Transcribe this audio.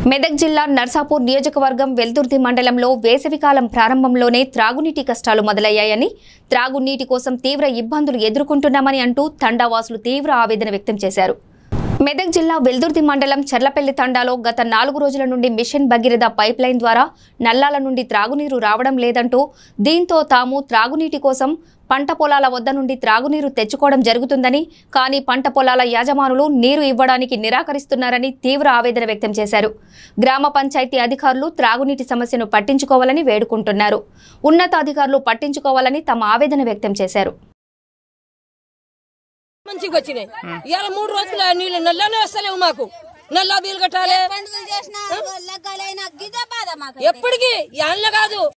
మెదక్ జిల్లా నర్సాపూర్ నియోజకవర్గం వెల్దుర్తి మండలంలో వేసవికాలం ప్రారంభంలోనే త్రాగునీటి కష్టాలు మొదలయ్యాయని త్రాగునీటి కోసం తీవ్ర ఇబ్బందులు ఎదుర్కొంటున్నామని అంటూ తండావాసులు తీవ్ర ఆవేదన వ్యక్తం చేశారు మెదక్ జిల్లా వెల్దుర్తి మండలం చర్లపల్లి తండాలో గత నాలుగు రోజుల నుండి మిషన్ భగీరథ పైప్ లైన్ ద్వారా నల్లాల నుండి త్రాగునీరు రావడం లేదంటూ దీంతో తాము త్రాగునీటి కోసం పంట పొలాల వద్ద నుండి త్రాగునీరు తెచ్చుకోవడం జరుగుతుందని కానీ పంట పొలాల యాజమానులు నీరు ఇవ్వడానికి నిరాకరిస్తున్నారని తీవ్ర ఆవేదన వ్యక్తం చేశారు గ్రామ పంచాయతీ అధికారులు త్రాగునీటి సమస్యను పట్టించుకోవాలని వేడుకుంటున్నారు ఉన్నతాధికారులు పట్టించుకోవాలని తమ ఆవేదన వ్యక్తం చేశారు మంచిగా వచ్చినాయి ఇవాళ మూడు రోజులు నీళ్ళు నల్లనే వస్తలేవు మాకు నల్లా బిల్లు కట్టాలి పండుగలు చేసిన లగ్గాలైనా గిదే బాధ మాకు ఎప్పటికి యాన్ల కాదు